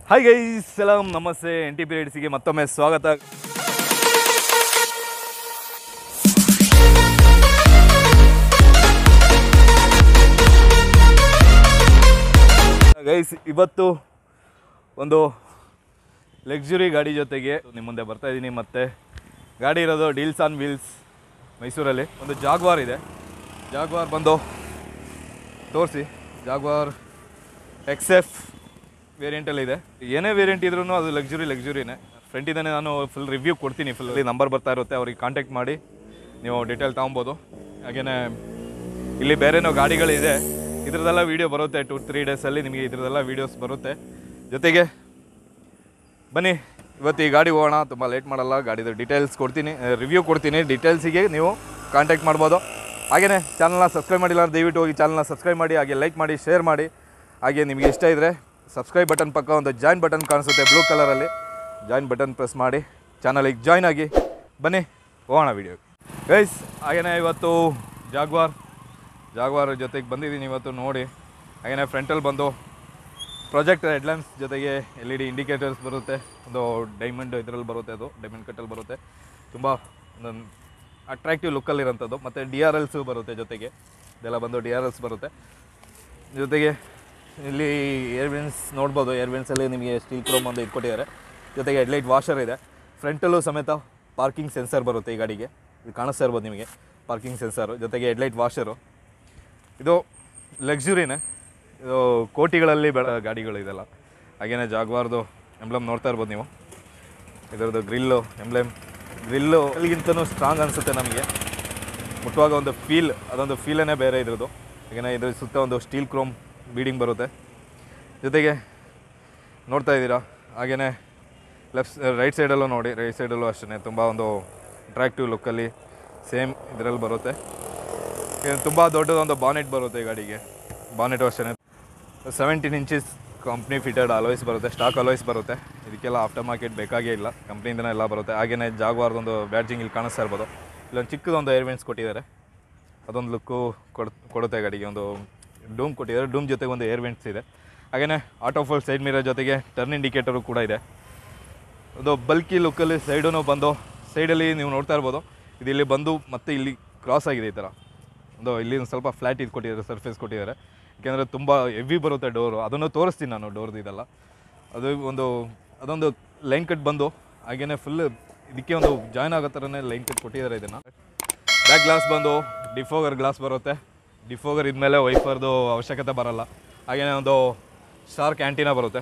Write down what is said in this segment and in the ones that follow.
hi guys ಸಲಾಂ ನಮಸ್ತೆ N T ಪೀರಿಯಡ್ಸಿಗೆ ಮತ್ತೊಮ್ಮೆ ಸ್ವಾಗತ ಗೈಸ್ ಇವತ್ತು ಒಂದು ಲಕ್ಸುರಿ ಗಾಡಿ ಜೊತೆಗೆ ನಿಮ್ಮ ಮುಂದೆ ಬರ್ತಾ ಇದ್ದೀನಿ ಮತ್ತೆ ಗಾಡಿ ಇರೋದು ಡೀಲ್ಸ್ ಆನ್ ವೀಲ್ಸ್ ಮೈಸೂರಲ್ಲಿ ಒಂದು ಜಾಗ್ವಾರ್ ಇದೆ ಜಾಗ್ವಾರ್ ಬಂದು ತೋರಿಸಿ ಜಾಗ್ವಾರ್ ಎಕ್ಸ್ ಎಫ್ ವೇರಿಯಂಟಲ್ಲಿ ಇದೆ ಏನೇ ವೇರಿಯಂಟ್ ಇದ್ರೂ ಅದು ಲಕ್ಸುರಿ ಲಕ್ಸುರಿನೇ ಫ್ರೆಂಟಿಂದನೇ ನಾನು ಫುಲ್ ರಿವ್ಯೂ ಕೊಡ್ತೀನಿ ಫುಲ್ ನಂಬರ್ ಬರ್ತಾ ಇರುತ್ತೆ ಅವ್ರಿಗೆ ಕಾಂಟ್ಯಾಕ್ಟ್ ಮಾಡಿ ನೀವು ಡೀಟೇಲ್ ತೊಗೊಬೋದು ಹಾಗೆಯೇ ಇಲ್ಲಿ ಬೇರೆನೋ ಗಾಡಿಗಳಿದೆ ಇದ್ರದ್ದೆಲ್ಲ ವೀಡಿಯೋ ಬರುತ್ತೆ ಟು ತ್ರೀ ಡೇಸಲ್ಲಿ ನಿಮಗೆ ಇದ್ರದ್ದೆಲ್ಲ ವೀಡಿಯೋಸ್ ಬರುತ್ತೆ ಜೊತೆಗೆ ಬನ್ನಿ ಇವತ್ತು ಈ ಗಾಡಿ ಹೋಗೋಣ ತುಂಬ ಲೇಟ್ ಮಾಡಲ್ಲ ಗಾಡಿದು ಡೀಟೇಲ್ಸ್ ಕೊಡ್ತೀನಿ ರಿವ್ಯೂ ಕೊಡ್ತೀನಿ ಡೀಟೇಲ್ಸಿಗೆ ನೀವು ಕಾಂಟ್ಯಾಕ್ಟ್ ಮಾಡ್ಬೋದು ಹಾಗೆಯೇ ಚಾನಲ್ನ ಸಬ್ಸ್ಕ್ರೈಬ್ ಮಾಡಿಲ್ಲ ಅಂದ್ರೆ ದಯವಿಟ್ಟು ಹೋಗಿ ಚಾನಲ್ನ ಸಬ್ಸ್ಕ್ರೈಬ್ ಮಾಡಿ ಹಾಗೆ ಲೈಕ್ ಮಾಡಿ ಶೇರ್ ಮಾಡಿ ಹಾಗೆ ನಿಮಗೆ ಇಷ್ಟ ಇದ್ದರೆ ಸಬ್ಸ್ಕ್ರೈಬ್ ಬಟನ್ ಪಕ್ಕ ಒಂದು ಜಾಯಿನ್ ಬಟನ್ ಕಾಣಿಸುತ್ತೆ ಬ್ಲೂ ಕಲರಲ್ಲಿ ಜಾಯಿನ್ ಬಟನ್ ಪ್ರೆಸ್ ಮಾಡಿ ಚಾನಲಿಗೆ ಜಾಯ್ನ್ ಆಗಿ ಬನ್ನಿ ಹೋಗೋಣ ವೀಡಿಯೋ ಗೈಸ್ ಹಾಗೆಯೇ ಇವತ್ತು ಜಾಗ್ವಾರ್ ಜಾಗ್ವಾರ್ ಜೊತೆಗೆ ಬಂದಿದ್ದೀನಿ ಇವತ್ತು ನೋಡಿ ಹಾಗೆಯೇ ಫ್ರಂಟಲ್ಲಿ ಬಂದು ಪ್ರಾಜೆಕ್ಟ್ ಹೆಡ್ಲೈನ್ಸ್ ಜೊತೆಗೆ ಎಲ್ ಇ ಡಿ ಇಂಡಿಕೇಟರ್ಸ್ ಬರುತ್ತೆ ಒಂದು ಡೈಮಂಡ್ ಇದರಲ್ಲಿ ಬರುತ್ತೆ ಅದು ಡೈಮಂಡ್ ಕಟ್ಟಲ್ಲಿ ಬರುತ್ತೆ ತುಂಬ ಒಂದು ಅಟ್ರಾಕ್ಟಿವ್ ಲುಕ್ಕಲ್ಲಿರೋಂಥದ್ದು ಮತ್ತು ಡಿ ಆರ್ ಎಲ್ಸು ಬರುತ್ತೆ ಜೊತೆಗೆ ಇದೆಲ್ಲ ಬಂದು ಡಿ ಆರ್ ಎಲ್ಸ್ ಬರುತ್ತೆ ಜೊತೆಗೆ ಇಲ್ಲಿ ಏರ್ವಿನ್ಸ್ ನೋಡ್ಬೋದು ಏರ್ವಿನ್ಸಲ್ಲಿ ನಿಮಗೆ ಸ್ಟೀಲ್ ಕ್ರೋಮ್ ಒಂದು ಇದು ಕೊಟ್ಟಿದ್ದಾರೆ ಜೊತೆಗೆ ಹೆಡ್ಲೈಟ್ ವಾಷರ್ ಇದೆ ಫ್ರಂಟಲ್ಲೂ ಸಮೇತ ಪಾರ್ಕಿಂಗ್ ಸೆನ್ಸರ್ ಬರುತ್ತೆ ಈ ಗಾಡಿಗೆ ಇದು ಕಾಣಿಸ್ತಾ ಇರ್ಬೋದು ನಿಮಗೆ ಪಾರ್ಕಿಂಗ್ ಸೆನ್ಸರು ಜೊತೆಗೆ ಹೆಡ್ಲೈಟ್ ವಾಷರು ಇದು ಲಕ್ಸುರಿನೇ ಇದು ಕೋಟಿಗಳಲ್ಲಿ ಬೆಳ ಗಾಡಿಗಳು ಇದೆಲ್ಲ ಹಾಗೇನೆ ಜಾಗ್ವಾರ್ದು ಎಂಬ್ಲಮ್ ನೋಡ್ತಾ ಇರ್ಬೋದು ನೀವು ಇದರದ್ದು ಗ್ರಿಲ್ಲು ಎಂಬ್ಲೆಮ್ ಗ್ರಿಲ್ಲು ಅಲ್ಲಿಗಿಂತನೂ ಸ್ಟ್ರಾಂಗ್ ಅನಿಸುತ್ತೆ ನಮಗೆ ಮುಟ್ಟುವಾಗ ಒಂದು ಫೀಲ್ ಅದೊಂದು ಫೀಲೇ ಬೇರೆ ಇದ್ರದ್ದು ಹಾಗೆಯೇ ಇದ್ರ ಸುತ್ತ ಒಂದು ಸ್ಟೀಲ್ ಕ್ರೋಮ್ ಬೀಡಿಂಗ್ ಬರುತ್ತೆ ಜೊತೆಗೆ ನೋಡ್ತಾ ಇದ್ದೀರಾ ಹಾಗೆಯೇ ಲೆಫ್ಟ್ ರೈಟ್ ಸೈಡಲ್ಲೂ ನೋಡಿ ರೈಟ್ ಸೈಡಲ್ಲೂ ಅಷ್ಟೇ ತುಂಬ ಒಂದು ಅಟ್ರಾಕ್ಟಿವ್ ಲುಕ್ಕಲ್ಲಿ ಸೇಮ್ ಇದರಲ್ಲಿ ಬರುತ್ತೆ ತುಂಬ ದೊಡ್ಡದೊಂದು ಬಾನೆಟ್ ಬರುತ್ತೆ ಈ ಗಾಡಿಗೆ ಬಾನೆಟ್ ಅಷ್ಟೇ seventeen inches company fitted alloys ಬರುತ್ತೆ ಸ್ಟಾಕ್ ಅಲಾಯ್ಸ್ ಬರುತ್ತೆ ಇದಕ್ಕೆಲ್ಲ ಆಫ್ಟರ್ ಮಾರ್ಕೆಟ್ ಬೇಕಾಗೇ ಇಲ್ಲ ಕಂಪ್ನಿಯಿಂದನೇ ಎಲ್ಲ ಬರುತ್ತೆ ಹಾಗೆಯೇ ಜಾಗ್ವಾರ್ದೊಂದು ಬ್ಯಾಡ್ಜಿಂಗ್ ಇಲ್ಲಿ ಕಾಣಿಸ್ತಾ ಇರ್ಬೋದು ಇಲ್ಲೊಂದು ಚಿಕ್ಕದೊಂದು ಏರ್ವೆಂಟ್ಸ್ ಕೊಟ್ಟಿದ್ದಾರೆ ಅದೊಂದು ಲುಕ್ಕು ಕೊಡ್ ಕೊಡುತ್ತೆ ಗಾಡಿಗೆ ಒಂದು ಡೂಮ್ ಕೊಟ್ಟಿದ್ದಾರೆ ಡೂಮ್ ಜೊತೆಗೆ ಒಂದು ಏರ್ವೆಂಟ್ಸ್ ಇದೆ ಹಾಗೆಯೇ ಆಟೋ ಫೋಲ್ ಸೈಡ್ ಮಿರರ್ ಜೊತೆಗೆ ಟರ್ನ್ ಇಂಡಿಕೇಟರು ಕೂಡ ಇದೆ ಒಂದು ಬಲ್ಕಿ ಲುಕ್ಕಲ್ಲಿ ಸೈಡೂ ಬಂದು ಸೈಡಲ್ಲಿ ನೀವು ನೋಡ್ತಾ ಇರ್ಬೋದು ಇದು ಇಲ್ಲಿ ಬಂದು ಮತ್ತೆ ಇಲ್ಲಿ ಕ್ರಾಸ್ ಆಗಿದೆ ಈ ಥರ ಒಂದು ಇಲ್ಲಿ ಒಂದು ಸ್ವಲ್ಪ ಫ್ಲ್ಯಾಟ್ ಇದು ಕೊಟ್ಟಿದ್ದಾರೆ ಸರ್ಫೇಸ್ ಕೊಟ್ಟಿದ್ದಾರೆ ಯಾಕೆಂದರೆ ತುಂಬ ಹೆವಿ ಬರುತ್ತೆ ಡೋರು ಅದನ್ನು ತೋರಿಸ್ತೀನಿ ನಾನು ಡೋರ್ದು ಇದೆಲ್ಲ ಅದು ಒಂದು ಅದೊಂದು ಲೈನ್ ಕಟ್ ಬಂದು ಹಾಗೆಯೇ ಫುಲ್ ಇದಕ್ಕೆ ಒಂದು ಜಾಯ್ನ್ ಆಗೋ ಥರನೇ ಲೈನ್ ಕಟ್ ಕೊಟ್ಟಿದ್ದಾರೆ ಇದನ್ನು ಬ್ಯಾಕ್ ಗ್ಲಾಸ್ ಬಂದು ಡಿಫೋಗರ್ ಗ್ಲಾಸ್ ಬರುತ್ತೆ ಡಿಫೋಗರ್ ಇದ್ಮೇಲೆ ವೈಫರ್ದು ಅವಶ್ಯಕತೆ ಬರಲ್ಲ ಹಾಗೆಯೇ ಒಂದು ಶಾರ್ಕ್ ಆ್ಯಂಟಿನ ಬರುತ್ತೆ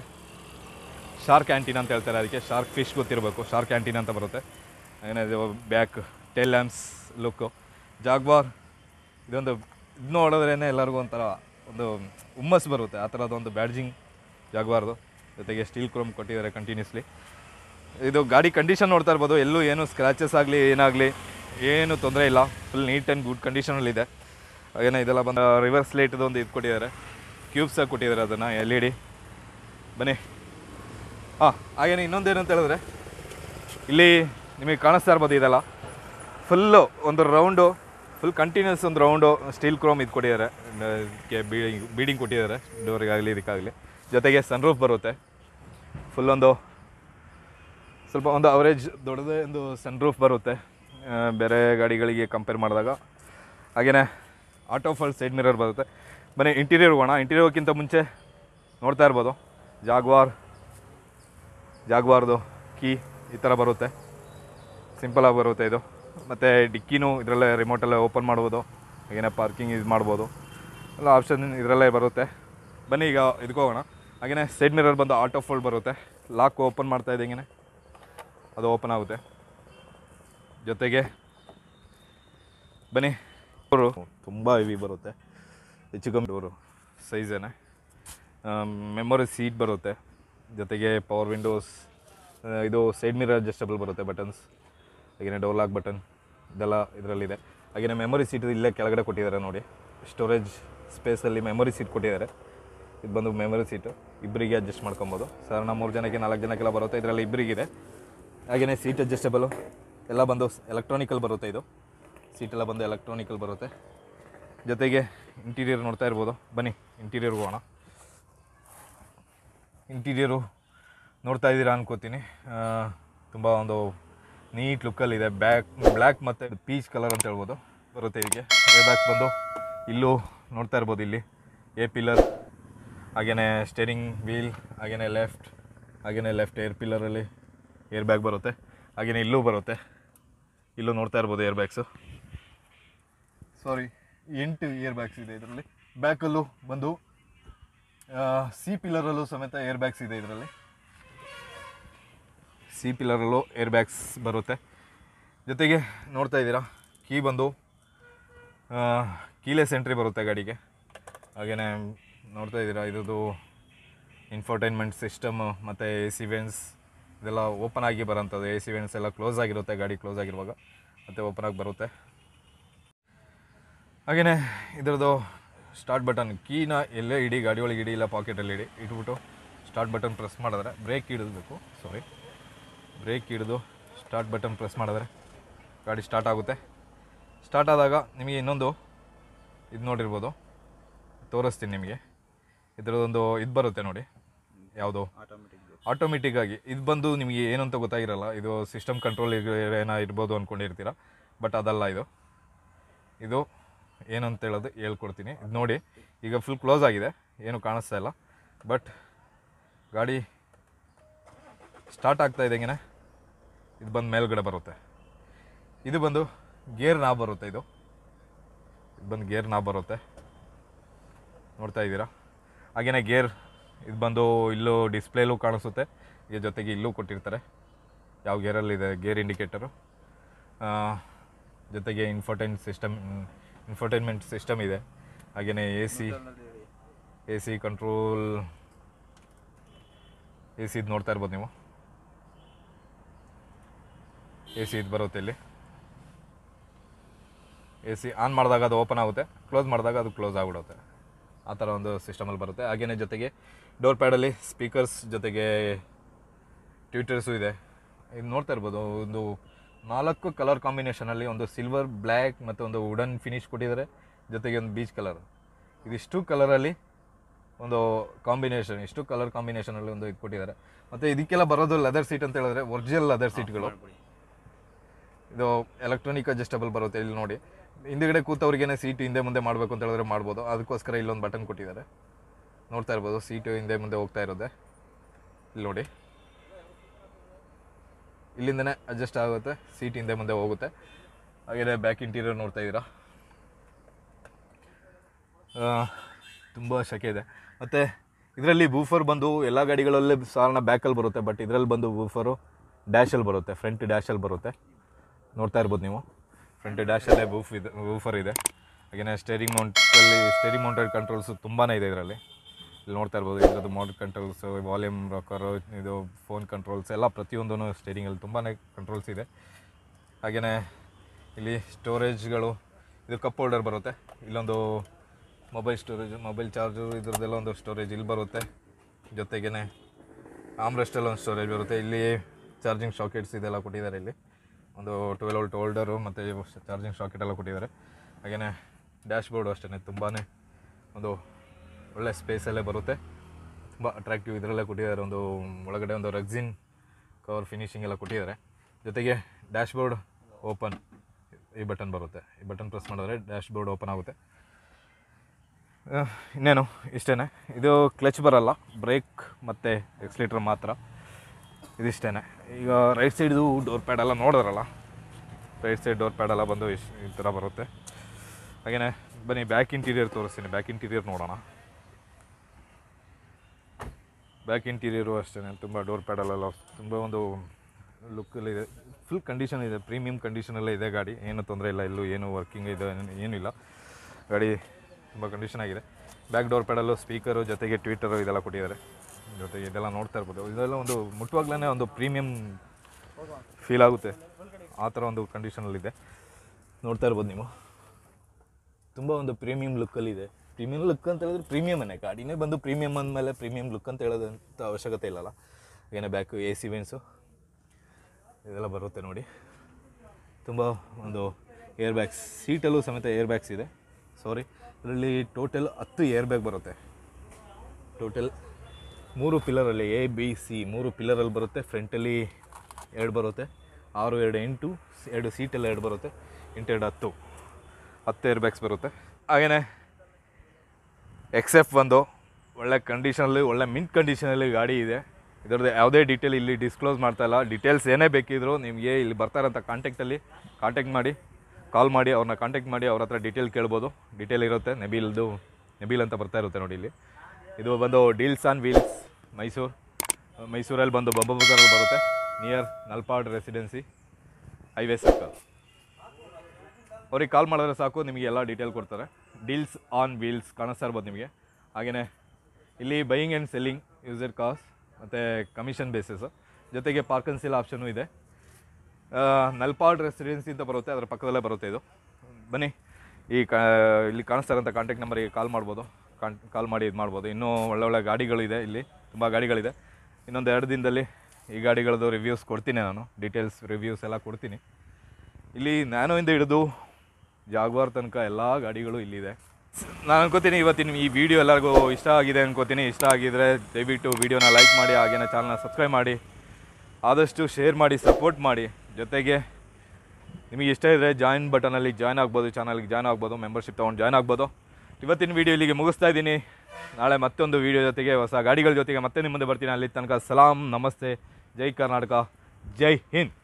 ಶಾರ್ಕ್ ಆ್ಯಂಟಿನ ಅಂತ ಹೇಳ್ತಾರೆ ಅದಕ್ಕೆ ಶಾರ್ಕ್ ಫಿಶ್ ಗೊತ್ತಿರಬೇಕು ಶಾರ್ಕ್ ಆ್ಯಂಟಿನ ಅಂತ ಬರುತ್ತೆ ಹಾಗೆಯೇ ಇದು back tail lamps look Jaguar ಇದೊಂದು ಇದು ನೋಡಿದ್ರೇ ಎಲ್ಲರಿಗೂ ಒಂಥರ ಒಂದು ಹುಮ್ಮಸ್ ಬರುತ್ತೆ ಆ ಥರದ್ದು ಒಂದು ಬ್ಯಾಡ್ಜಿಂಗ್ ಜಾಗ್ವಾರ್ದು ಜೊತೆಗೆ ಸ್ಟೀಲ್ ಕ್ರೋಮ್ ಕೊಟ್ಟಿದ್ದಾರೆ ಕಂಟಿನ್ಯೂಸ್ಲಿ ಇದು ಗಾಡಿ ಕಂಡೀಷನ್ ನೋಡ್ತಾ ಇರ್ಬೋದು ಎಲ್ಲೂ ಏನು ಸ್ಕ್ರ್ಯಾಚಸ್ ಆಗಲಿ ಏನಾಗಲಿ ಏನು ತೊಂದರೆ ಇಲ್ಲ ಫುಲ್ ನೀಟ್ ಆ್ಯಂಡ್ ಗುಡ್ ಕಂಡೀಷನಲ್ಲಿದೆ ಹಾಗೇನೆ ಇದೆಲ್ಲ ಬಂದ ರಿವರ್ಸ್ ಲೈಟ್ದು ಒಂದು ಇದು ಕೊಟ್ಟಿದ್ದಾರೆ ಕ್ಯೂಬ್ಸಾಗಿ ಕೊಟ್ಟಿದ್ದಾರೆ ಅದನ್ನು ಎಲ್ ಇ ಡಿ ಬನ್ನಿ ಹಾಂ ಹಾಗೇನೆ ಇನ್ನೊಂದೇನು ಅಂತ ಹೇಳಿದ್ರೆ ಇಲ್ಲಿ ನಿಮಗೆ ಕಾಣಿಸ್ತಾ ಇರ್ಬೋದು ಇದೆಲ್ಲ ಫುಲ್ಲು ಒಂದು ರೌಂಡು ಫುಲ್ ಕಂಟಿನ್ಯೂಸ್ ಒಂದು ರೌಂಡು ಸ್ಟೀಲ್ ಕ್ರೋಮ್ ಇದು ಕೊಟ್ಟಿದ್ದಾರೆ ಇದಕ್ಕೆ ಬೀಡಿಂಗ್ ಬೀಡಿಂಗ್ ಕೊಟ್ಟಿದ್ದಾರೆ ಡೋರಿಗಾಗಲಿ ಇದಕ್ಕಾಗಲಿ ಜೊತೆಗೆ ಸನ್ರೂಫ್ ಬರುತ್ತೆ ಫುಲ್ ಒಂದು ಸ್ವಲ್ಪ ಒಂದು ಅವರೇಜ್ ದೊಡ್ಡದೇ ಒಂದು ಸನ್ರೂಫ್ ಬರುತ್ತೆ ಆ, ಬೇರೆ ಗಾಡಿಗಳಿಗೆ ಕಂಪೇರ್ ಮಾಡಿದಾಗ ಹಾಗೆಯೇ ಆಟೋ ಫಾಲ್ ಸೈಡ್ ಮಿರರ್ ಬರುತ್ತೆ ಬನ್ನಿ ಇಂಟೀರಿಯರ್ ಹೋಗೋಣ ಇಂಟೀರಿಯರ್ಗಿಂತ ಮುಂಚೆ ನೋಡ್ತಾ ಇರ್ಬೋದು ಜಾಗ್ವಾರ್ ಜಾಗ್ವಾರ್ದು ಕೀ ಈ ಥರ ಬರುತ್ತೆ ಸಿಂಪಲಾಗಿ ಬರುತ್ತೆ ಇದು ಮತ್ತು ಡಿಕ್ಕಿನೂ ಇದರಲ್ಲೇ ರಿಮೋಟಲ್ಲೇ ಓಪನ್ ಮಾಡ್ಬೋದು ಹಾಗೆಯೇ ಪಾರ್ಕಿಂಗ್ ಇದು ಮಾಡ್ಬೋದು ಎಲ್ಲ ಆಪ್ಷನ್ ಇದರಲ್ಲೇ ಬರುತ್ತೆ ಬನ್ನಿ ಈಗ ಇದಕ್ಕೆ ಹೋಗೋಣ ಹಾಗೆಯೇ ಸೈಡ್ ಮಿರರ್ ಬಂದು ಆಟೋ ಫೋಲ್ಡ್ ಬರುತ್ತೆ ಲಾಕ್ ಓಪನ್ ಮಾಡ್ತಾ ಇದ್ದಂಗೆ ಅದು ಓಪನ್ ಆಗುತ್ತೆ ಜೊತೆಗೆ ಬನ್ನಿ ಡೋರು ತುಂಬ ಹೆವಿ ಬರುತ್ತೆ ಹೆಚ್ಚು ಕಮ್ಮಿ ಡೋರು ಸೈಜೇನೆ ಮೆಮೊರಿ ಸೀಟ್ ಬರುತ್ತೆ ಜೊತೆಗೆ ಪವರ್ ವಿಂಡೋಸ್ ಇದು ಸೈಡ್ ಮಿರರ್ ಅಡ್ಜಸ್ಟಬಲ್ ಬರುತ್ತೆ ಬಟನ್ಸ್ ಹಾಗೆಯೇ ಡೋರ್ ಲಾಕ್ ಬಟನ್ ಇದೆಲ್ಲ ಇದರಲ್ಲಿದೆ ಹಾಗೆಯೇ ಮೆಮೊರಿ ಸೀಟ್ ಇಲ್ಲೇ ಕೆಳಗಡೆ ಕೊಟ್ಟಿದ್ದಾರೆ ನೋಡಿ ಸ್ಟೋರೇಜ್ ಸ್ಪೇಸಲ್ಲಿ ಮೆಮೊರಿ ಸೀಟ್ ಕೊಟ್ಟಿದ್ದಾರೆ ಇದು ಬಂದು ಮೆಮೊರಿ ಸೀಟು ಇಬ್ಬರಿಗೆ ಅಡ್ಜಸ್ಟ್ ಮಾಡ್ಕೊಬೋದು ಸಾಧಾರಣ ಮೂರು ಜನಕ್ಕೆ ನಾಲ್ಕು ಜನಕ್ಕೆಲ್ಲ ಬರುತ್ತೆ ಇದರಲ್ಲಿ ಇಬ್ಬರಿಗಿದೆ ಹಾಗೆಯೇ ಸೀಟ್ ಅಡ್ಜಸ್ಟಬಲು ಎಲ್ಲ ಬಂದು ಎಲೆಕ್ಟ್ರಾನಿಕಲ್ ಬರುತ್ತೆ ಇದು ಸೀಟೆಲ್ಲ ಬಂದು ಎಲೆಕ್ಟ್ರಾನಿಕಲ್ ಬರುತ್ತೆ ಜೊತೆಗೆ ಇಂಟೀರಿಯರ್ ನೋಡ್ತಾ ಇರ್ಬೋದು ಬನ್ನಿ ಇಂಟೀರಿಯರ್ಗೆ ಹೋಗೋಣ ಇಂಟೀರಿಯರು ನೋಡ್ತಾ ಇದ್ದೀರಾ ಅನ್ಕೋತೀನಿ ತುಂಬ ಒಂದು ನೀಟ್ ಲುಕ್ಕಲ್ಲಿದೆ ಬ್ಯಾಕ್ ಬ್ಲ್ಯಾಕ್ ಮತ್ತು ಪೀಚ್ ಕಲರ್ ಅಂತ ಹೇಳ್ಬೋದು ಬರುತ್ತೆ ಇದಕ್ಕೆ ಏರ್ ಬ್ಯಾಗ್ಸ್ ಬಂದು ಇಲ್ಲೂ ನೋಡ್ತಾ ಇರ್ಬೋದು ಇಲ್ಲಿ ಎ ಪಿಲ್ಲರ್ ಹಾಗೆಯೇ ಸ್ಟೇರಿಂಗ್ ವೀಲ್ ಹಾಗೆಯೇ ಲೆಫ್ಟ್ ಹಾಗೆಯೇ ಲೆಫ್ಟ್ ಏರ್ ಪಿಲ್ಲರಲ್ಲಿ ಏರ್ ಬ್ಯಾಗ್ ಬರುತ್ತೆ ಹಾಗೆಯೇ ಇಲ್ಲೂ ಬರುತ್ತೆ ಇಲ್ಲೂ ನೋಡ್ತಾ ಇರ್ಬೋದು ಏರ್ ಬ್ಯಾಗ್ಸು ಸಾರಿ ಎಂಟು ಇಯರ್ ಬ್ಯಾಗ್ಸ್ ಇದೆ ಇದರಲ್ಲಿ ಬ್ಯಾಕಲ್ಲೂ ಬಂದು ಸಿ ಪಿಲ್ಲರಲ್ಲೂ ಸಮೇತ ಏರ್ ಬ್ಯಾಗ್ಸ್ ಇದೆ ಇದರಲ್ಲಿ ಸಿ ಪಿಲ್ಲರಲ್ಲೂ ಏರ್ ಬ್ಯಾಗ್ಸ್ ಬರುತ್ತೆ ಜೊತೆಗೆ ನೋಡ್ತಾ ಇದ್ದೀರಾ ಕೀ ಬಂದು ಕೀಲೆಸ್ ಎಂಟ್ರಿ ಬರುತ್ತೆ ಗಾಡಿಗೆ ಹಾಗೆಯೇ ನೋಡ್ತಾ ಇದ್ದೀರಾ ಇದ್ರದ್ದು ಇನ್ಫರ್ಟೈನ್ಮೆಂಟ್ ಸಿಸ್ಟಮ್ ಮತ್ತು ಎ ಸಿ ವೆನ್ಸ್ ಇದೆಲ್ಲ ಓಪನ್ ಆಗಿ ಬರೋಂಥದ್ದು ಎ ಸಿ ವೆನ್ಸ್ ಎಲ್ಲ ಕ್ಲೋಸ್ ಆಗಿರುತ್ತೆ ಗಾಡಿ ಕ್ಲೋಸ್ ಆಗಿರುವಾಗ ಮತ್ತು ಓಪನ್ ಆಗಿ ಬರುತ್ತೆ ಹಾಗೆಯೇ ಇದರದ್ದು ಸ್ಟಾರ್ಟ್ ಬಟನ್ ಕೀನ ಎಲ್ಲೇ ಇಡಿ ಗಾಡಿ ಒಳಗೆ ಇಡಿ ಇಲ್ಲ ಪಾಕೆಟಲ್ಲಿ ಇಡಿ ಇಟ್ಬಿಟ್ಟು ಸ್ಟಾರ್ಟ್ ಬಟನ್ ಪ್ರೆಸ್ ಮಾಡಿದ್ರೆ ಬ್ರೇಕ್ ಹಿಡಿದ್ಬೇಕು ಸಾರಿ ಬ್ರೇಕ್ ಹಿಡಿದು ಸ್ಟಾರ್ಟ್ ಬಟನ್ ಪ್ರೆಸ್ ಮಾಡಿದ್ರೆ ಗಾಡಿ ಸ್ಟಾರ್ಟ್ ಆಗುತ್ತೆ ಸ್ಟಾರ್ಟ್ ಆದಾಗ ನಿಮಗೆ ಇನ್ನೊಂದು ಇದು ನೋಡಿರ್ಬೋದು ತೋರಿಸ್ತೀನಿ ನಿಮಗೆ ಇದರದೊಂದು ಇದು ಬರುತ್ತೆ ನೋಡಿ ಯಾವುದು ಆಟೋಮೆಟಿಕ್ ಆಗಿ ಇದು ಬಂದು ನಿಮಗೆ ಏನು ಅಂತ ಗೊತ್ತಾಗಿರಲ್ಲ ಇದು ಸಿಸ್ಟಮ್ ಕಂಟ್ರೋಲ್ ಏನೋ ಇರ್ಬೋದು ಅಂದ್ಕೊಂಡಿರ್ತೀರ ಬಟ್ ಅದಲ್ಲ ಇದು ಇದು ಏನು ಅಂತ ಹೇಳೋದು ಹೇಳ್ಕೊಡ್ತೀನಿ ಇದು ನೋಡಿ ಈಗ ಫುಲ್ ಕ್ಲೋಸ್ ಆಗಿದೆ ಏನು ಕಾಣಿಸ್ತಾ ಇಲ್ಲ ಬಟ್ ಗಾಡಿ ಸ್ಟಾರ್ಟ್ ಆಗ್ತಾ ಇದ್ದಂಗೆ ಇದು ಬಂದು ಮೇಲ್ಗಡೆ ಬರುತ್ತೆ ಇದು ಬಂದು ಗೇರ್ ನಾಬ್ ಬರುತ್ತೆ ಇದು ಇದು ಬಂದು ಗೇರ್ ನಾಬ್ ಬರುತ್ತೆ ನೋಡ್ತಾ ಇದ್ದೀರಾ ಹಾಗೆಯೇ ಗೇರ್ ಇದು ಬಂದು ಇಲ್ಲೂ ಡಿಸ್ಪ್ಲೇಲೂ ಕಾಣಿಸುತ್ತೆ ಈ ಜೊತೆಗೆ ಇಲ್ಲೂ ಕೊಟ್ಟಿರ್ತಾರೆ ಯಾವ ಗೇರಲ್ಲಿದೆ ಗೇರ್ ಇಂಡಿಕೇಟರು ಜೊತೆಗೆ ಇನ್ಫರ್ಟೈನ್ ಸಿಸ್ಟಮ್ ಇನ್ಫರ್ಟೈನ್ಮೆಂಟ್ ಸಿಸ್ಟಮ್ ಇದೆ ಹಾಗೆಯೇ A C A C control A C ಇದು ನೋಡ್ತಾ ಇರ್ಬೋದು ನೀವು ಎ ಸಿ ಇದು ಬರುತ್ತೆ ಇಲ್ಲಿ ಎ ಸಿ ಆನ್ ಮಾಡಿದಾಗ ಅದು ಓಪನ್ ಆಗುತ್ತೆ ಕ್ಲೋಸ್ ಮಾಡಿದಾಗ ಅದು ಕ್ಲೋಸ್ ಆಗಿಬಿಡುತ್ತೆ ಆ ಥರ ಒಂದು ಸಿಸ್ಟಮಲ್ಲಿ ಬರುತ್ತೆ ಹಾಗೆಯೇ ಜೊತೆಗೆ ಡೋರ್ ಪ್ಯಾಡಲ್ಲಿ ಸ್ಪೀಕರ್ಸ್ ಜೊತೆಗೆ ಟ್ವಿಟರ್ಸು ಇದೆ ಇದು ನೋಡ್ತಾ ಇರ್ಬೋದು ಒಂದು ನಾಲ್ಕು ಕಲರ್ ಕಾಂಬಿನೇಷನಲ್ಲಿ ಒಂದು ಸಿಲ್ವರ್ ಬ್ಲ್ಯಾಕ್ ಮತ್ತು ಒಂದು ವುಡನ್ ಫಿನಿಶ್ ಕೊಟ್ಟಿದ್ದಾರೆ ಜೊತೆಗೆ ಒಂದು ಬೀಚ್ ಕಲರ್ ಇದಿಷ್ಟು ಕಲರಲ್ಲಿ ಒಂದು ಕಾಂಬಿನೇಷನ್ ಇಷ್ಟು ಕಲರ್ ಕಾಂಬಿನೇಷನಲ್ಲಿ ಒಂದು ಇದು ಕೊಟ್ಟಿದ್ದಾರೆ ಮತ್ತು ಇದಕ್ಕೆಲ್ಲ ಬರೋದು ಲೆದರ್ ಸೀಟ್ ಅಂತ ಹೇಳಿದ್ರೆ ಒರಿಜಿನಲ್ ಲೆದರ್ ಸೀಟ್ಗಳು ಇದು ಎಲೆಕ್ಟ್ರಾನಿಕ್ ಅಡ್ಜಸ್ಟಬಲ್ ಬರುತ್ತೆ ಇಲ್ಲಿ ನೋಡಿ ಹಿಂದ್ಗಡೆ ಕೂತವ್ರಿಗೇನೆ ಸೀಟ್ ಹಿಂದೆ ಮುಂದೆ ಮಾಡಬೇಕು ಅಂತ ಹೇಳಿದ್ರೆ ಮಾಡ್ಬೋದು ಅದಕ್ಕೋಸ್ಕರ ಇಲ್ಲೊಂದು ಬಟನ್ ಕೊಟ್ಟಿದ್ದಾರೆ ನೋಡ್ತಾ ಇರ್ಬೋದು ಸೀಟು ಹಿಂದೆ ಮುಂದೆ ಹೋಗ್ತಾ ಇರೋದೆ ಇಲ್ಲಿ ನೋಡಿ ಇಲ್ಲಿಂದನೇ ಅಡ್ಜಸ್ಟ್ ಆಗುತ್ತೆ ಸೀಟ್ ಹಿಂದೆ ಮುಂದೆ ಹೋಗುತ್ತೆ ಹಾಗೆಯೇ ಬ್ಯಾಕ್ ಇಂಟೀರಿಯರ್ ನೋಡ್ತಾ ಇದ್ದೀರಾ ತುಂಬ ಶಕೆ ಇದೆ ಮತ್ತು ಇದರಲ್ಲಿ ಬೂಫರ್ ಬಂದು ಎಲ್ಲ ಗಾಡಿಗಳಲ್ಲಿ ಸಾಧಾರಣ ಬ್ಯಾಕಲ್ಲಿ ಬರುತ್ತೆ ಬಟ್ ಇದರಲ್ಲಿ ಬಂದು ಬೂಫರು ಡ್ಯಾಶಲ್ಲಿ ಬರುತ್ತೆ ಫ್ರಂಟ್ ಡ್ಯಾಶಲ್ಲಿ ಬರುತ್ತೆ ನೋಡ್ತಾ ಇರ್ಬೋದು ನೀವು ಫ್ರಂಟ್ ಡ್ಯಾಶಲ್ಲೇ ಬೂಫ್ ಇದೆ ಬೂಫರ್ ಇದೆ ಹಾಗೆಯೇ ಸ್ಟೇರಿಂಗ್ ಮೌಂಟಲ್ಲಿ ಸ್ಟೇರಿಂಗ್ ಮೌಂಟೆಡ್ ಕಂಟ್ರೋಲ್ಸು ತುಂಬಾ ಇದೆ ಇದರಲ್ಲಿ ಇಲ್ಲಿ ನೋಡ್ತಾ ಇರ್ಬೋದು ಇದ್ರದ್ದು ಮೌಂಟ್ ಕಂಟ್ರೋಲ್ಸು ವಾಲ್ಯೂಮ್ ರಾಕರು ಇದು ಫೋನ್ ಕಂಟ್ರೋಲ್ಸ್ ಎಲ್ಲ ಪ್ರತಿಯೊಂದೂ ಸ್ಟೇರಿಂಗಲ್ಲಿ ತುಂಬಾ ಕಂಟ್ರೋಲ್ಸ್ ಇದೆ ಹಾಗೆಯೇ ಇಲ್ಲಿ ಸ್ಟೋರೇಜ್ಗಳು ಇದು ಕಪ್ ಹೋಲ್ಡರ್ ಬರುತ್ತೆ ಇಲ್ಲೊಂದು ಮೊಬೈಲ್ ಸ್ಟೋರೇಜ್ ಮೊಬೈಲ್ ಚಾರ್ಜರು ಇದ್ರದ್ದೆಲ್ಲ ಒಂದು ಸ್ಟೋರೇಜ್ ಇಲ್ಲಿ ಬರುತ್ತೆ ಜೊತೆಗೇ ಆಮ್ರೆಸ್ಟಲ್ಲಿ ಒಂದು ಸ್ಟೋರೇಜ್ ಬರುತ್ತೆ ಇಲ್ಲಿ ಚಾರ್ಜಿಂಗ್ ಶಾಕೆಟ್ಸ್ ಇದೆಲ್ಲ ಕೊಟ್ಟಿದ್ದಾರೆ ಇಲ್ಲಿ ಒಂದು ಟ್ವೆಲ್ ವೋಲ್ಟ್ ಹೋಲ್ಡರು ಮತ್ತು ಚಾರ್ಜಿಂಗ್ ಶಾಕೆಟ್ ಎಲ್ಲ ಕೊಟ್ಟಿದ್ದಾರೆ ಹಾಗೆಯೇ ಡ್ಯಾಶ್ಬೋರ್ಡು ಅಷ್ಟೇ ತುಂಬಾ ಒಂದು ಒಳ್ಳೆ ಸ್ಪೇಸಲ್ಲೇ ಬರುತ್ತೆ ತುಂಬ ಅಟ್ರಾಕ್ಟಿವ್ ಇದರಲ್ಲೇ ಕೊಟ್ಟಿದ್ದಾರೆ ಒಂದು ಒಳಗಡೆ ಒಂದು ರಗ್ಸಿನ್ ಕವರ್ ಫಿನಿಶಿಂಗ್ ಎಲ್ಲ ಕೊಟ್ಟಿದ್ದಾರೆ ಜೊತೆಗೆ ಡ್ಯಾಶ್ಬೋರ್ಡ್ ಓಪನ್ ಈ ಬಟನ್ ಬರುತ್ತೆ ಈ ಬಟನ್ ಪ್ರೆಸ್ ಮಾಡಿದ್ರೆ ಡ್ಯಾಶ್ಬೋರ್ಡ್ ಓಪನ್ ಆಗುತ್ತೆ ಆ, ಇನ್ನೇನು ಇಷ್ಟೇ ಇದು ಕ್ಲಚ್ ಬರಲ್ಲ ಬ್ರೇಕ್ ಮತ್ತು ಎಕ್ಸ್ಲೀಟ್ರ್ ಮಾತ್ರ ಇದಿಷ್ಟೇ ಈಗ ರೈಟ್ ಸೈಡ್ದು ಡೋರ್ ಪ್ಯಾಡ್ ಎಲ್ಲ ನೋಡಿದ್ರಲ್ಲ ರೈಟ್ ಸೈಡ್ ಡೋರ್ ಪ್ಯಾಡ್ ಎಲ್ಲ ಬಂದು ಇಶ್ ಈ ಥರ ಬರುತ್ತೆ ಹಾಗೆಯೇ ಬನ್ನಿ ಬ್ಯಾಕ್ ಇಂಟೀರಿಯರ್ ತೋರಿಸ್ತೀನಿ ಬ್ಯಾಕ್ ಇಂಟೀರಿಯರ್ ನೋಡೋಣ ಬ್ಯಾಕ್ ಇಂಟೀರಿಯರು ಅಷ್ಟೇ ತುಂಬ ಡೋರ್ ಪ್ಯಾಡಲ್ಲೆಲ್ಲ ತುಂಬ ಒಂದು ಲುಕ್ಕಲ್ಲಿದೆ ಫುಲ್ ಕಂಡೀಷನ್ ಇದೆ ಪ್ರೀಮಿಯಂ ಕಂಡೀಷನಲ್ಲೇ ಇದೆ ಗಾಡಿ ಏನು ತೊಂದರೆ ಇಲ್ಲ ಎಲ್ಲೂ ಏನು ವರ್ಕಿಂಗ್ ಇದೆ ಏನೂ ಇಲ್ಲ ಗಾಡಿ ತುಂಬ ಕಂಡೀಷನ್ ಆಗಿದೆ ಬ್ಯಾಕ್ ಡೋರ್ ಪ್ಯಾಡಲ್ಲು ಸ್ಪೀಕರು ಜೊತೆಗೆ ಟ್ವಿಟರು ಇದೆಲ್ಲ ಕೊಟ್ಟಿದ್ದಾರೆ ಜೊತೆಗೆ ಇದೆಲ್ಲ ನೋಡ್ತಾ ಇರ್ಬೋದು ಇದೆಲ್ಲ ಒಂದು ಮುಟ್ಟುವಾಗ್ಲೇ ಒಂದು ಪ್ರೀಮಿಯಂ ಫೀಲ್ ಆಗುತ್ತೆ ಆ ಥರ ಒಂದು ಕಂಡೀಷನಲ್ಲಿದೆ ನೋಡ್ತಾ ಇರ್ಬೋದು ನೀವು ತುಂಬ ಒಂದು ಪ್ರೀಮಿಯಂ ಲುಕ್ಕಲ್ಲಿದೆ ಪ್ರೀಮಿಯಂ ಲುಕ್ ಅಂತ ಹೇಳಿದ್ರೆ ಪ್ರೀಮಿಯಮನ್ನೇ ಗಾಡಿನೇ ಬಂದು ಪ್ರೀಮಿಯಮ್ ಅಂದಮೇಲೆ ಪ್ರೀಮಿಯಂ ಲುಕ್ ಅಂತ ಹೇಳೋದಂತ ಅವಶ್ಯಕತೆ ಇಲ್ಲಲ್ಲ ಏನೇ ಬ್ಯಾಕು ಎ ಸಿ ವೆನ್ಸು ಇದೆಲ್ಲ ಬರುತ್ತೆ ನೋಡಿ ತುಂಬ ಒಂದು ಏರ್ ಬ್ಯಾಗ್ಸ್ ಸೀಟಲ್ಲೂ ಸಮೇತ ಏರ್ ಬ್ಯಾಗ್ಸ್ ಇದೆ ಸಾರಿ ಇದರಲ್ಲಿ ಟೋಟಲ್ ಹತ್ತು ಏರ್ ಬ್ಯಾಗ್ ಬರುತ್ತೆ ಟೋಟಲ್ ಮೂರು ಪಿಲ್ಲರಲ್ಲಿ ಎ ಬಿ ಸಿ ಮೂರು ಪಿಲ್ಲರಲ್ಲಿ ಬರುತ್ತೆ ಫ್ರಂಟಲ್ಲಿ ಎರಡು ಬರುತ್ತೆ ಆರು ಎರಡು ಎಂಟು ಎರಡು ಸೀಟಲ್ಲಿ ಎರಡು ಬರುತ್ತೆ ಎಂಟೆರಡು ಹತ್ತು ಹತ್ತು ಏರ್ ಬ್ಯಾಗ್ಸ್ ಬರುತ್ತೆ ಹಾಗೆಯೇ ಎಕ್ಸ್ ಎಫ್ ಒಂದು ಒಳ್ಳೆ ಕಂಡೀಷನಲ್ಲಿ ಒಳ್ಳೆ ಮಿಂಟ್ ಕಂಡೀಷನಲ್ಲಿ ಗಾಡಿ ಇದೆ ಇದರದ್ದು ಯಾವುದೇ ಡೀಟೇಲ್ ಇಲ್ಲಿ ಡಿಸ್ಕ್ಲೋಸ್ ಮಾಡ್ತಾ ಇಲ್ಲ ಡೀಟೇಲ್ಸ್ ಏನೇ ಬೇಕಿದ್ರು ನಿಮಗೆ ಇಲ್ಲಿ ಬರ್ತಾರಂಥ ಕಾಂಟ್ಯಾಕ್ಟಲ್ಲಿ ಕಾಂಟ್ಯಾಕ್ಟ್ ಮಾಡಿ ಕಾಲ್ ಮಾಡಿ ಅವ್ರನ್ನ ಕಾಂಟ್ಯಾಕ್ಟ್ ಮಾಡಿ ಅವ್ರ ಹತ್ರ ಡೀಟೇಲ್ ಕೇಳ್ಬೋದು ಡೀಟೇಲ್ ಇರುತ್ತೆ ನೆಬಿಲ್ದು ನೆಬಿಲ್ ಅಂತ ಬರ್ತಾ ಇರುತ್ತೆ ನೋಡಿ ಇಲ್ಲಿ ಇದು ಬಂದು ಡೀಲ್ಸ್ ಆನ್ ವೀಲ್ಸ್ ಮೈಸೂರು ಮೈಸೂರಲ್ಲಿ ಬಂದು ಬೊಬ್ಬಬುಗರಲ್ಲಿ ಬರುತ್ತೆ near Nalpad residency highway circle ಅವ್ರಿಗೆ ಕಾಲ್ ಮಾಡಿದ್ರೆ ಸಾಕು ನಿಮಗೆ ಎಲ್ಲ ಡೀಟೇಲ್ ಕೊಡ್ತಾರೆ ಡೀಲ್ಸ್ ಆನ್ ವೀಲ್ಸ್ ಕಾಣಿಸ್ತಾ ಇರ್ಬೋದು ನಿಮಗೆ ಹಾಗೆಯೇ ಇಲ್ಲಿ buying and selling user cars ಮತ್ತು ಕಮಿಷನ್ ಬೇಸಿಸ್ ಜೊತೆಗೆ ಪಾರ್ಕ್ ಆ್ಯಂಡ್ ಸೇಲ್ ಆಪ್ಷನು ಇದೆ ಆ, ನಲ್ಪಾಡ್ ರೆಸಿಡೆನ್ಸಿ ಅಂತ ಬರುತ್ತೆ ಅದರ ಪಕ್ಕದಲ್ಲೇ ಬರುತ್ತೆ ಇದು ಬನ್ನಿ ಈ ಕಾ ಇಲ್ಲಿ ಕಾಣಿಸ್ತಾ ಇರೋಂಥ ಕಾಂಟ್ಯಾಕ್ಟ್ ನಂಬರಿಗೆ ಕಾಲ್ ಮಾಡ್ಬೋದು ಕಾನ್ ಕಾಲ್ ಮಾಡಿ ಇದು ಮಾಡ್ಬೋದು ಇನ್ನೂ ಒಳ್ಳೆ ಒಳ್ಳೆ ಗಾಡಿಗಳಿದೆ ಇಲ್ಲಿ ತುಂಬ ಗಾಡಿಗಳಿದೆ ಇನ್ನೊಂದು ಎರಡು ದಿನದಲ್ಲಿ ಈ ಗಾಡಿಗಳದ್ದು ರಿವ್ಯೂಸ್ ಕೊಡ್ತೀನಿ ನಾನು ಡೀಟೇಲ್ಸ್ ರಿವ್ಯೂಸ್ ಎಲ್ಲ ಕೊಡ್ತೀನಿ ಇಲ್ಲಿ ನ್ಯಾನೋಯಿಂದ ಹಿಡಿದು ಜಾಗ್ವಾರ್ ತನಕ ಎಲ್ಲ ಗಾಡಿಗಳು ಇಲ್ಲಿದೆ ನಾನು ಅನ್ಕೋತೀನಿ ಇವತ್ತಿನ ಈ ವಿಡಿಯೋ ಎಲ್ಲರಿಗೂ ಇಷ್ಟ ಆಗಿದೆ ಅನ್ಕೋತೀನಿ ಇಷ್ಟ ಆಗಿದ್ರೆ ದಯವಿಟ್ಟು ವಿಡಿಯೋನ ಲೈಕ್ ಮಾಡಿ ಹಾಗೇನೆ ಚಾನಲ್ನ ಸಬ್ಸ್ಕ್ರೈಬ್ ಮಾಡಿ ಆದಷ್ಟು ಶೇರ್ ಮಾಡಿ ಸಪೋರ್ಟ್ ಮಾಡಿ ಜೊತೆಗೆ ನಿಮಗೆ ಇಷ್ಟ ಇದ್ದರೆ ಜಾಯಿನ್ ಬಟನಲ್ಲಿ ಜಾಯ್ನ್ ಆಗ್ಬೋದು ಚಾನಲ್ಗೆ ಜಾಯ್ನ್ ಆಗ್ಬೋದು ಮೆಂಬರ್ಶಿಪ್ ತೊಗೊಂಡು ಜಾಯ್ನ್ ಆಗ್ಬೋದು ಇವತ್ತಿನ ವಿಡಿಯೋ ಇಲ್ಲಿಗೆ ಮುಗಿಸ್ತಾ ಇದ್ದೀನಿ ನಾಳೆ ಮತ್ತೊಂದು ವಿಡಿಯೋ ಜೊತೆಗೆ ಹೊಸ ಗಾಡಿಗಳ ಜೊತೆಗೆ ಮತ್ತೆ ನಿಮ್ಮ ಮುಂದೆ ಬರ್ತೀನಿ ಅಲ್ಲಿ ತನಕ ಸಲಾಂ ನಮಸ್ತೆ ಜೈ ಕರ್ನಾಟಕ ಜೈ ಹಿಂದ್